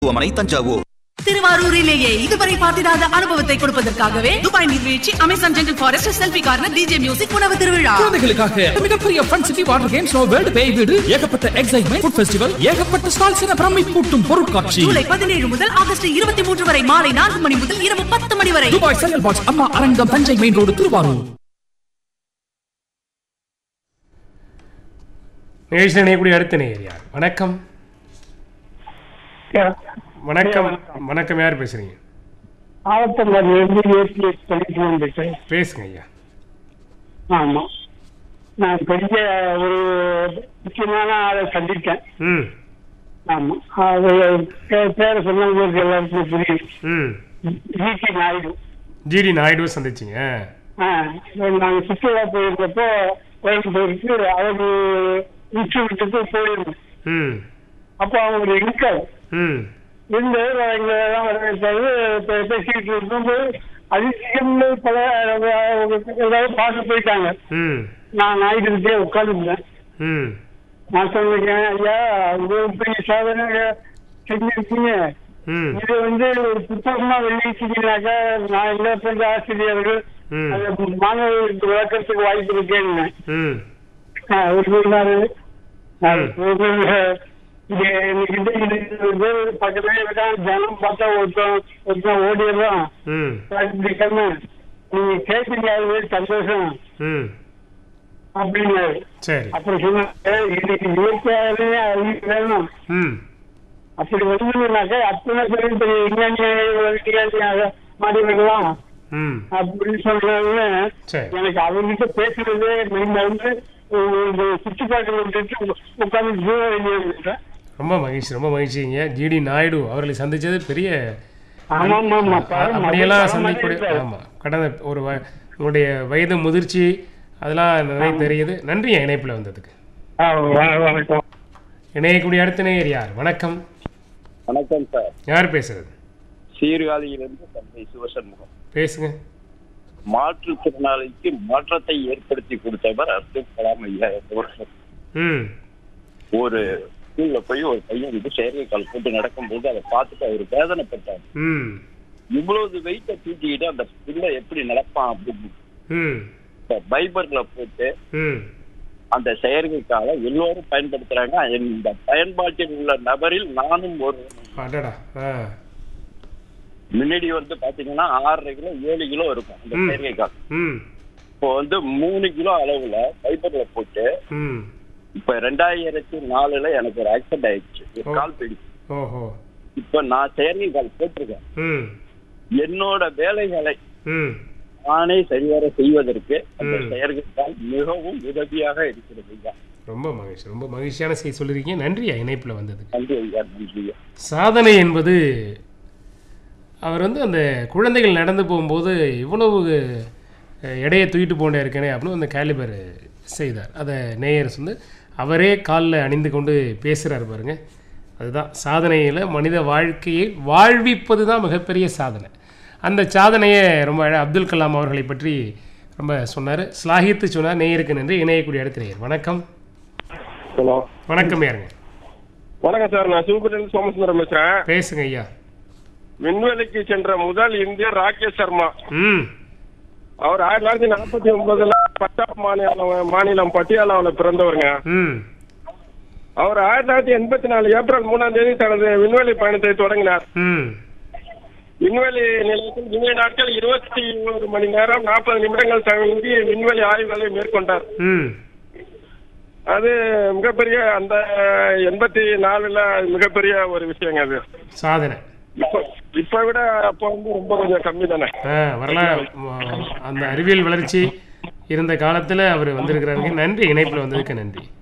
மருத்துவமனை தஞ்சாவூர் திருவாரூரிலேயே இதுவரை பார்த்திராத அனுபவத்தை கொடுப்பதற்காகவே துபாய் நீர்வீழ்ச்சி Amazon jungle forest selfie corner DJ music உணவு திருவிழா குழந்தைகளுக்காக மிகப்பெரிய fun city water games world பேய் வீடு ஏகப்பட்ட எக்ஸைட்மெண்ட் ஃபுட் ஃபெஸ்டிவல் ஏகப்பட்ட ஸ்டால்ஸ் என பிரமை கூட்டும் பொருட்காட்சி ஜூலை பதினேழு முதல் ஆகஸ்ட் இருபத்தி மூன்று வரை மாலை நான்கு மணி முதல் இரவு பத்து மணி வரை துபாய் சைல் பாக்ஸ் அம்மா அரங்கம் தஞ்சை மெயின் ரோடு திருவாரூர் நிகழ்ச்சியில் இணையக்கூடிய அடுத்த நேயர் யார் வணக்கம் வணக்கம் வணக்கம் யார் பேசுறீங்க ஆவத்தம்பாடி இருந்து ஏபிஎஸ் படிக்கணும் பேசுறேன் பேசுங்க ஐயா ஆமா நான் பெரிய ஒரு முக்கியமான ஆளை சந்தித்தேன் ம் ஆமா அது பே- பேரை சொன்னா உங்களுக்கு எல்லாருக்கும் புரியும் ம் ஜிடி நாயுடு ஜிடி நாயுடு சந்திச்சிங்க ஆ, நாங்க சுற்றுலா போயிருந்தப்போ கோயம்புத்தூருக்கு அவரு இன்ஸ்டியூட்டுக்கு போயிருந்தோம் ம் அப்போ அவங்க இருக்காரு ம் இருந்து இங்க எல்லாம் வரவேற்றாரு பே- பேசிக்கிட்டு இருக்கும்போது அதிசயம் பல ஏதாவது பார்க்க போயிட்டாங்க ம் நான் நாய்கிட்டே உட்காந்துருந்தேன் ம் நான் சொன்னேன் ஐயா இவ்வளவு பெரிய சாதனை செஞ்சிருக்கீங்க ம் இது வந்து ஒரு புத்தகமா வெளியிட்டீங்கன்னாக்கா நான் என்ன பண்ற ஆசிரியர்கள் ம். அதை மாணவர்களுக்கு விளக்கறதுக்கு வாய்ப்பு இருக்கேன்னு ம் அவர் சொன்னாரு ம். இங்க இன்னைக்கு வந்து இது வந்து பக்கத்துல இருக்கான் ஜனம் பார்த்தா ஒருத்தன் ஒருத்தன் ஓடிடுறான் ம் பிடிக்காம நீங்க கேட்டீங்க அது சந்தோஷம் ம் அப்படின்னாரு சரி அப்புறம் சொன்னாங்க இன்னைக்கு இயற்கையாகவே அறிவு வேணும் ம் அப்படி வந்ததுனாக்கா அத்தனை பேரும் பெரிய விஞ்ஞானியாக மாறி விடலாம் ம் அப்படின்னு சொன்னாங்க சரி எனக்கு அவங்ககிட்ட பேசுறதே மைண்ட்ல வந்து இந்த சுற்றுப்பாட்டு விட்டுட்டு உட்காந்து ஜூ வேண்டியிருந்தேன் ரொம்ப மகிழ்ச்சி ரொம்ப மகிழ்ச்சிங்க ஜிடி நாயுடு அவர்களை சந்திச்சது பெரிய ஆமா ஆமா ஆமா அ- அப்படியெல்லாம் சந்திக்கக்கூடிய ஆமாம் கடந்த ஒரு வ- உங்களுடைய வயது முதிர்ச்சி அதெல்லாம் நிறைய தெரியுது நன்றி இணைப்பில் வந்ததுக்கு வணக்கம் இணையக்கூடிய அடுத்த நேயர் யார் வணக்கம் வணக்கம் சார் யார் பேசுறது சீர்காழியிலிருந்து தந்தை சிவசண்முகம் பேசுங்க மாற்றுத்திறனாளிக்கு மாற்றத்தை ஏற்படுத்தி கொடுத்தவர் அப்துல் கலாம் ஐயா என்பவர். ம் ஒரு ஸ்கூல்ல போய் ஒரு பையன் வந்து செயற்கைக்கால் போட்டு நடக்கும்போது அதை பார்த்துட்டு அவர் வேதனைப்பட்டார் ம் இவ்வளவு வெயிட்ட தூக்கிக்கிட்டு அந்த பிள்ளை எப்படி நடப்பான் அப்படின்னு ம் இப்ப பைபர்ல போட்டு ம் அந்த செயற்கைக்காலை எல்லோரும் பயன்படுத்துறாங்க இந்த பயன்பாட்டில் உள்ள நபரில் நானும் ஒரு அடடா ஆ முன்னாடி வந்து பாத்தீங்கன்னா ஆறரை கிலோ ஏழு கிலோ இருக்கும் அந்த ம். செயற்கைக்கால் ம் இப்போ வந்து மூணு கிலோ அளவுல பைபர்ல போட்டு ம் இப்ப ரெண்டாயிரத்தி நாலுல எனக்கு ஒரு ஆக்சிடென்ட் ஆயிடுச்சு ஒரு ஓ. கால் போயிடுச்சு ஓஹோ இப்ப நான் செயற்கை கால் போட்டிருக்கேன் ம் என்னோட வேலைகளை ம் நானே சரிவர செய்வதற்கு அந்த ம். செயற்கை கால் மிகவும் உதவியாக இருக்கிறது ஐயா ரொம்ப மகிழ்ச்சி ரொம்ப மகிழ்ச்சியான செய்தி சொல்லியிருக்கீங்க நன்றி இணைப்பில் வந்ததுக்கு நன்றி ஐயா நன்றி ஐயா சாதனை என்பது அவர் வந்து அந்த குழந்தைகள் நடந்து போகும்போது இவ்வளவு அஹ், எடையை தூக்கிட்டு போண்டே இருக்கேனே அப்படின்னு அந்த கேலிபர் செய்தார் அதை நேயர் வந்து அவரே காலில் அணிந்து கொண்டு பேசுகிறார் பாருங்க அதுதான் சாதனையில் மனித வாழ்க்கையை வாழ்விப்பது தான் மிகப்பெரிய சாதனை அந்த சாதனையை ரொம்ப அழ- அப்துல் கலாம் அவர்களை பற்றி ரொம்ப சொன்னார் ஸ்லாகித்து சொன்னார் நேயருக்கு நன்றி இணையக்கூடிய அடுத்த நேயர் வணக்கம் ஹலோ வணக்கம் யாருங்க வணக்கம் சார் நான் சிவபுரியிலிருந்து சோமசுந்தரம் பேசுறேன் பேசுங்க ஐயா விண்வெளிக்கு சென்ற முதல் இந்தியர் ராகேஷ் சர்மா ம் அவர் ஆயிரத்தி தொள்ளாயிரத்தி நாற்பத்தி ஒன்பதுல பஞ்சாப் மாநிலம் மாநிலம் பட்டியாலாவில் பிறந்தவருங்க ம் அவர் ஆயிரத்தி தொள்ளாயிரத்தி எண்பத்தி நாலு ஏப்ரல் மூணாம் தேதி தனது விண்வெளி பயணத்தை தொடங்கினார் ம் விண்வெளி நிலையத்தில் இனிய நாட்கள் இருபத்தி ஒரு மணி நேரம் நாற்பது நிமிடங்கள் தங்கி விண்வெளி ஆய்வுகளை மேற்கொண்டார் ம் அது மிகப்பெரிய அந்த எண்பத்தி நாலுல மிகப்பெரிய ஒரு விஷயங்க அது சாதனை இப்ப இப்ப விட அப்போ வந்து ரொம்ப கொஞ்சம் கம்மி தானே ஆ வரலாறு அந்த அறிவியல் வளர்ச்சி இருந்த காலத்தில் அவர் வந்திருக்கிறாருங்க நன்றி இணைப்பில் வந்ததுக்கு நன்றி